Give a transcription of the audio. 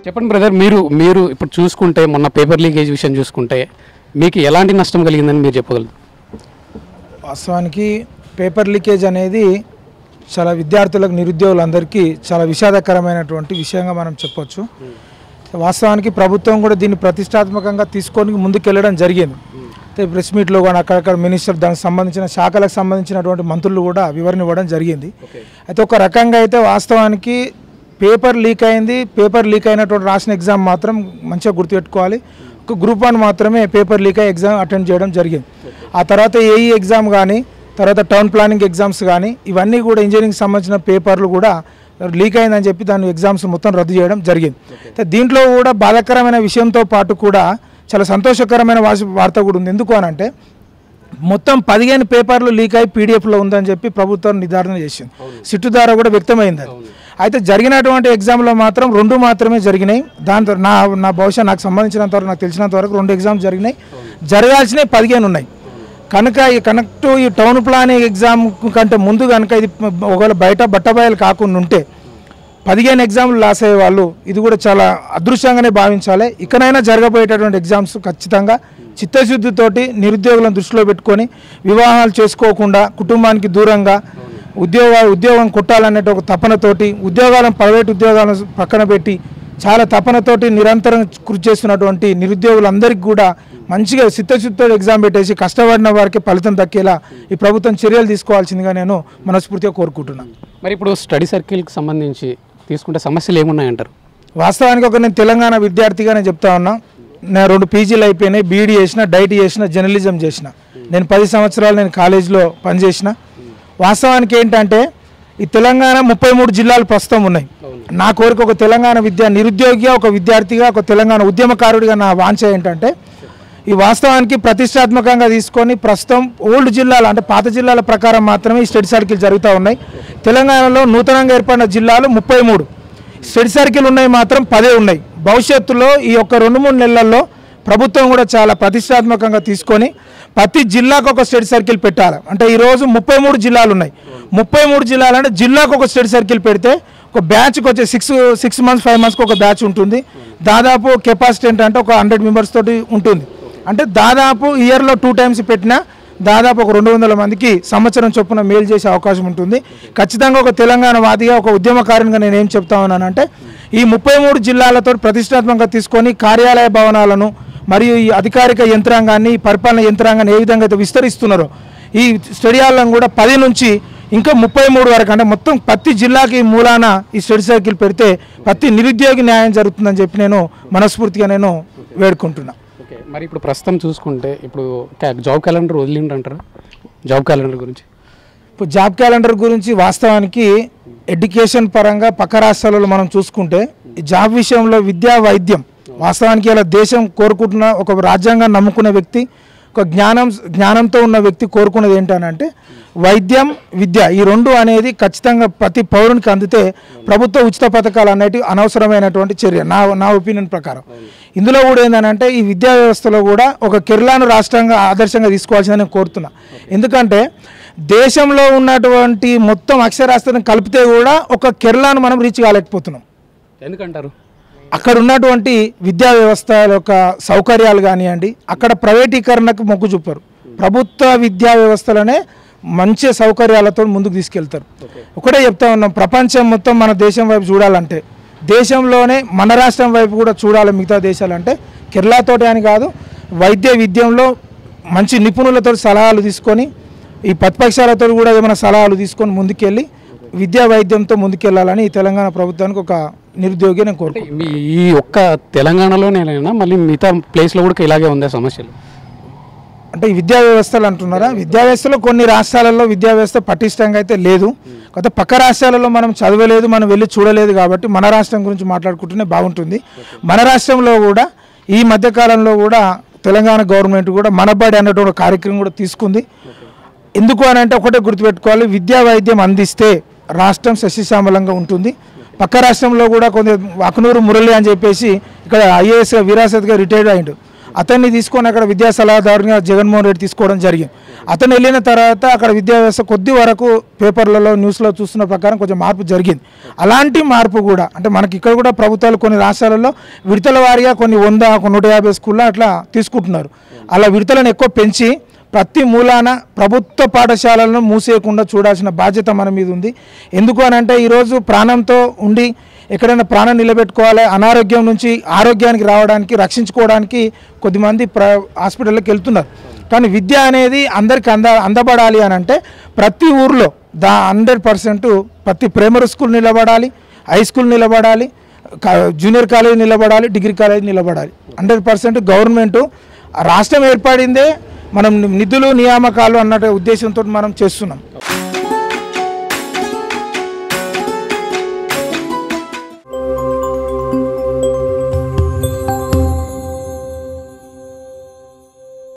చెప్పండి బ్రదర్ మీరు మీరు ఇప్పుడు చూసుకుంటే మొన్న పేపర్ లీకేజ్ విషయం చూసుకుంటే మీకు ఎలాంటి నష్టం కలిగిందని మీరు చెప్పగలరు వాస్తవానికి పేపర్ లీకేజ్ అనేది చాలా విద్యార్థులకు నిరుద్యోగులందరికీ చాలా విషాదకరమైనటువంటి విషయంగా మనం చెప్పొచ్చు వాస్తవానికి ప్రభుత్వం కూడా దీన్ని ప్రతిష్టాత్మకంగా తీసుకొని ముందుకెళ్ళడం జరిగింది అయితే ప్రెస్ మీట్లో కూడా అక్కడక్కడ మినిస్టర్ దానికి సంబంధించిన శాఖలకు సంబంధించినటువంటి మంత్రులు కూడా వివరణ ఇవ్వడం జరిగింది అయితే ఒక రకంగా అయితే వాస్తవానికి పేపర్ లీక్ అయింది పేపర్ లీక్ అయినటువంటి రాసిన ఎగ్జామ్ మాత్రం మంచిగా గుర్తుపెట్టుకోవాలి ఒక గ్రూప్ వన్ మాత్రమే పేపర్ లీక్ అయ్యి ఎగ్జామ్ అటెండ్ చేయడం జరిగింది ఆ తర్వాత ఏఈ ఎగ్జామ్ కానీ తర్వాత టౌన్ ప్లానింగ్ ఎగ్జామ్స్ కానీ ఇవన్నీ కూడా ఇంజనీరింగ్ సంబంధించిన పేపర్లు కూడా లీక్ అయిందని చెప్పి దాని ఎగ్జామ్స్ మొత్తం రద్దు చేయడం జరిగింది అయితే దీంట్లో కూడా బాధాకరమైన విషయంతో పాటు కూడా చాలా సంతోషకరమైన వాసి- వార్త కూడా ఉంది ఎందుకు అని అంటే మొత్తం పదిహేను పేపర్లు లీక్ అయి పీడిఎఫ్లో ఉందని చెప్పి ప్రభుత్వం నిర్ధారణ చేసింది సిట్టు ద్వారా కూడా వ్యక్తమైంది అది అయితే జరిగినటువంటి ఎగ్జామ్లో మాత్రం రెండు మాత్రమే జరిగినాయి దాంతో నా నా బహుశా నాకు సంబంధించినంత వరకు నాకు తెలిసినంత వరకు రెండు ఎగ్జామ్స్ జరిగినాయి జరగాల్సినవి పదిహేను ఉన్నాయి కనుక ఈ కనెక్ట్ ఈ టౌన్ ప్లానింగ్ ఎగ్జామ్ కంటే ముందు కనుక ఇది ఒకవేళ బయట బట్టబయలు కాకుండా ఉంటే పదిహేను ఎగ్జామ్లు లాస్ అయ్యే వాళ్ళు ఇది కూడా చాలా అదృష్టంగానే భావించాలి ఇకనైనా జరగబోయేటటువంటి ఎగ్జామ్స్ ఖచ్చితంగా చిత్తశుద్ధితోటి నిరుద్యోగులను దృష్టిలో పెట్టుకొని వివాహాలు చేసుకోకుండా కుటుంబానికి దూరంగా ఉద్యోగ ఉద్యోగం కొట్టాలనే ఒక తపనతోటి ఉద్యోగాలను ప్రైవేట్ ఉద్యోగాలను పక్కన పెట్టి చాలా తపనతోటి నిరంతరం కృషి చేస్తున్నటువంటి నిరుద్యోగులందరికీ కూడా మంచిగా చిత్తశుద్ధితో ఎగ్జామ్ పెట్టేసి కష్టపడిన వారికి ఫలితం దక్కేలా ఈ ప్రభుత్వం చర్యలు తీసుకోవాల్సిందిగా నేను మనస్ఫూర్తిగా కోరుకుంటున్నాను మరి ఇప్పుడు స్టడీ సర్కిల్కి సంబంధించి తీసుకుంటే సమస్యలు ఏమున్నాయంటారు వాస్తవానికి ఒక నేను తెలంగాణ విద్యార్థిగా నేను చెప్తా ఉన్నా నేను రెండు పీజీలు అయిపోయినాయి బీఈడీ చేసిన డైట్ చేసిన జర్నలిజం చేసిన నేను పది సంవత్సరాలు నేను కాలేజీలో పనిచేసిన వాస్తవానికి ఏంటంటే ఈ తెలంగాణ ముప్పై మూడు జిల్లాలు ప్రస్తుతం ఉన్నాయి నా కోరిక ఒక తెలంగాణ విద్యా నిరుద్యోగిగా ఒక విద్యార్థిగా ఒక తెలంగాణ ఉద్యమకారుడిగా నా వాంఛ ఏంటంటే ఈ వాస్తవానికి ప్రతిష్టాత్మకంగా తీసుకొని ప్రస్తుతం ఓల్డ్ జిల్లాలు అంటే పాత జిల్లాల ప్రకారం మాత్రమే ఈ స్టడీ సర్కిల్ జరుగుతూ ఉన్నాయి తెలంగాణలో నూతనంగా ఏర్పడిన జిల్లాలు ముప్పై మూడు స్టడీ సర్కిల్ ఉన్నాయి మాత్రం పదే ఉన్నాయి భవిష్యత్తులో ఈ యొక్క రెండు మూడు నెలల్లో ప్రభుత్వం కూడా చాలా ప్రతిష్టాత్మకంగా తీసుకొని ప్రతి జిల్లాకు ఒక స్టడీ సర్కిల్ పెట్టాలి అంటే ఈరోజు ముప్పై మూడు జిల్లాలు ఉన్నాయి ముప్పై మూడు జిల్లాలు అంటే జిల్లాకు ఒక స్టడీ సర్కిల్ పెడితే ఒక బ్యాచ్కి వచ్చే సిక్స్ సిక్స్ మంత్స్ ఫైవ్ మంత్స్కి ఒక బ్యాచ్ ఉంటుంది దాదాపు కెపాసిటీ ఏంటంటే ఒక హండ్రెడ్ మెంబర్స్ తోటి ఉంటుంది అంటే దాదాపు ఇయర్లో టూ టైమ్స్ పెట్టినా దాదాపు ఒక రెండు వందల మందికి సంవత్సరం చొప్పున మేలు చేసే అవకాశం ఉంటుంది ఖచ్చితంగా ఒక తెలంగాణ వాదిగా ఒక ఉద్యమకారునిగా నేను ఏం చెప్తా ఉన్నానంటే ఈ ముప్పై మూడు జిల్లాలతో ప్రతిష్టాత్మకంగా తీసుకొని కార్యాలయ భవనాలను మరియు ఈ అధికారిక యంత్రాంగాన్ని ఈ పరిపాలన యంత్రాంగాన్ని ఏ విధంగా అయితే విస్తరిస్తున్నారో ఈ స్టడీ హాల్లను కూడా పది నుంచి ఇంకా ముప్పై మూడు వరకు అంటే మొత్తం ప్రతి జిల్లాకి మూలాన ఈ స్టడీ సర్కిల్ పెడితే ప్రతి నిరుద్యోగి న్యాయం జరుగుతుందని చెప్పి నేను మనస్ఫూర్తిగా నేను వేడుకుంటున్నా ఓకే మరి ఇప్పుడు ప్రస్తుతం చూసుకుంటే ఇప్పుడు క్యా- జాబ్ క్యాలెండర్ వదిలిండ్రంటారా జాబ్ క్యాలెండర్ గురించి ఇప్పుడు జాబ్ క్యాలెండర్ గురించి వాస్తవానికి ఎడ్యుకేషన్ పరంగా పక్క రాష్ట్రాలలో మనం చూసుకుంటే ఈ జాబ్ విషయంలో విద్యా వైద్యం వాస్తవానికి ఇలా దేశం కోరుకుంటున్న ఒక రాజ్యాంగాన్ని నమ్ముకునే వ్యక్తి ఒక జ్ఞానం జ్ఞానంతో ఉన్న వ్యక్తి కోరుకునేది ఏంటనంటే వైద్యం విద్య ఈ రెండు అనేది ఖచ్చితంగా ప్రతి పౌరునికి అందితే ప్రభుత్వ ఉచిత పథకాలు అనేటివి అనవసరమైనటువంటి చర్య నా నా ఒపీనియన్ ప్రకారం ఇందులో కూడా ఏంటంటే ఈ విద్యా వ్యవస్థలో కూడా ఒక కేరళను రాష్ట్రంగా ఆదర్శంగా తీసుకోవాల్సిందని నేను కోరుతున్నా ఎందుకంటే దేశంలో ఉన్నటువంటి మొత్తం అక్షరాస్యతను కలిపితే కూడా ఒక కేరళను మనం రీచ్ కాలేకపోతున్నాం ఎందుకంటారు అక్కడ ఉన్నటువంటి విద్యా వ్యవస్థ యొక్క సౌకర్యాలు కానివ్వండి అక్కడ ప్రైవేటీకరణకు మొగ్గు చూపారు ప్రభుత్వ విద్యా వ్యవస్థలోనే మంచి సౌకర్యాలతో ముందుకు తీసుకెళ్తారు ఒకటే చెప్తా ఉన్నాం ప్రపంచం మొత్తం మన దేశం వైపు చూడాలంటే దేశంలోనే మన రాష్ట్రం వైపు కూడా చూడాలి మిగతా దేశాలంటే కేరళతోటి అని కాదు వైద్య విద్యంలో మంచి నిపుణులతో సలహాలు తీసుకొని ఈ ప్రతిపక్షాలతో కూడా ఏమైనా సలహాలు తీసుకొని ముందుకెళ్ళి విద్యా వైద్యంతో ముందుకెళ్ళాలని ఈ తెలంగాణ ప్రభుత్వానికి ఒక నిరుద్యోగి నేను కోరుకుంటున్నాను మీ ఈ ఒక్క తెలంగాణలోనేనా మళ్ళీ మిగతా ప్లేస్లో కూడా ఇలాగే ఉందా సమస్యలు అంటే ఈ విద్యా వ్యవస్థలు అంటున్నారా విద్యా వ్యవస్థలో కొన్ని రాష్ట్రాలలో విద్యా వ్యవస్థ పటిష్టంగా అయితే లేదు కొత్త పక్క రాష్ట్రాలలో మనం చదవలేదు మనం వెళ్ళి చూడలేదు కాబట్టి మన రాష్ట్రం గురించి మాట్లాడుకుంటూనే బాగుంటుంది మన రాష్ట్రంలో కూడా ఈ మధ్యకాలంలో కూడా తెలంగాణ గవర్నమెంట్ కూడా మనబడి అన్నటువంటి ఒక కార్యక్రమం కూడా తీసుకుంది ఎందుకు అని అంటే ఒకటే గుర్తుపెట్టుకోవాలి విద్యా వైద్యం అందిస్తే రాష్ట్రం సస్యశ్యామలంగా ఉంటుంది పక్క రాష్ట్రంలో కూడా కొంత అకనూరు మురళి అని చెప్పేసి ఇక్కడ ఐఏఎస్ విరాసత్గా రిటైర్డ్ అయ్యిండు అతన్ని తీసుకొని అక్కడ విద్యా సలహాదారునిగా జగన్మోహన్ రెడ్డి తీసుకోవడం జరిగింది అతను వెళ్ళిన తర్వాత అక్కడ విద్యా వ్యవస్థ కొద్ది వరకు పేపర్లలో న్యూస్లో చూస్తున్న ప్రకారం కొంచెం మార్పు జరిగింది అలాంటి మార్పు కూడా అంటే మనకి ఇక్కడ కూడా ప్రభుత్వాలు కొన్ని రాష్ట్రాలలో విడతల వారీగా కొన్ని వంద ఒక నూట యాభై స్కూల్లో అట్లా తీసుకుంటున్నారు అలా విడతలను ఎక్కువ పెంచి ప్రతి మూలాన ప్రభుత్వ పాఠశాలలను మూసేయకుండా చూడాల్సిన బాధ్యత మన మీద ఉంది ఎందుకు అని అంటే ఈరోజు ప్రాణంతో ఉండి ఎక్కడైనా ప్రాణం నిలబెట్టుకోవాలి అనారోగ్యం నుంచి ఆరోగ్యానికి రావడానికి రక్షించుకోవడానికి కొద్దిమంది ప్ర హాస్పిటల్కి వెళ్తున్నారు కానీ విద్య అనేది అందరికి అంద అందబడాలి అని అంటే ప్రతి ఊర్లో దా హండ్రెడ్ పర్సెంట్ ప్రతి ప్రైమరీ స్కూల్ నిలబడాలి హై స్కూల్ నిలబడాలి కా- జూనియర్ కాలేజ్ నిలబడాలి డిగ్రీ కాలేజ్ నిలబడాలి హండ్రెడ్ పర్సెంట్ గవర్నమెంట్ రాష్ట్రం ఏర్పడిందే మనం నిధులు నియామకాలు అన్న ఉద్దేశంతో మనం చేస్తున్నాం